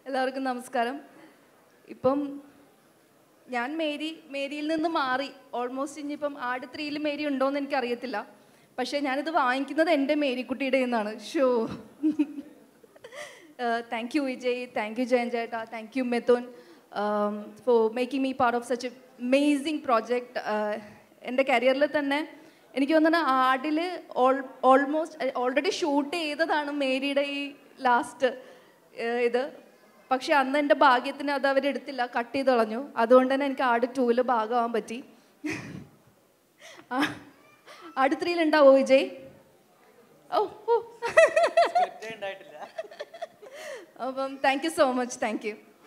എല്ലാവർക്കും നമസ്കാരം ഇപ്പം ഞാൻ മേരി മേരിയിൽ നിന്ന് മാറി ഓൾമോസ്റ്റ് ഇനിയിപ്പം ആട് ത്രീയിൽ മേരി ഉണ്ടോയെന്ന് എനിക്കറിയത്തില്ല പക്ഷേ ഞാനിത് വാങ്ങിക്കുന്നത് എൻ്റെ മേരിക്കുട്ടിയുടെ നിന്നാണ് so thank you Vijay thank you Jayan ചേട്ടാ താങ്ക് യു മെത്തോൻ for making me part of such amazing project എൻ്റെ കരിയറിൽ തന്നെ എനിക്ക് തോന്നുന്നു ആടിൽ ഓൾ ഓൾമോസ്റ്റ് ഓൾറെഡി ഷൂട്ട് ചെയ്തതാണ് മേരിയുടെ ഈ ലാസ്റ്റ് ഇത് പക്ഷെ അന്ന് എൻ്റെ ഭാഗ്യത്തിന് അത് അവരെടുത്തില്ല കട്ട് ചെയ്ത് കളഞ്ഞു അതുകൊണ്ട് തന്നെ എനിക്ക് ആട് ടൂവിൽ ഭാഗമാകാൻ പറ്റി ആ- ആട് ത്രീയിൽ ഉണ്ടാവോ വിജയ് ഓ ഓ അപ്പം thank you so much thank U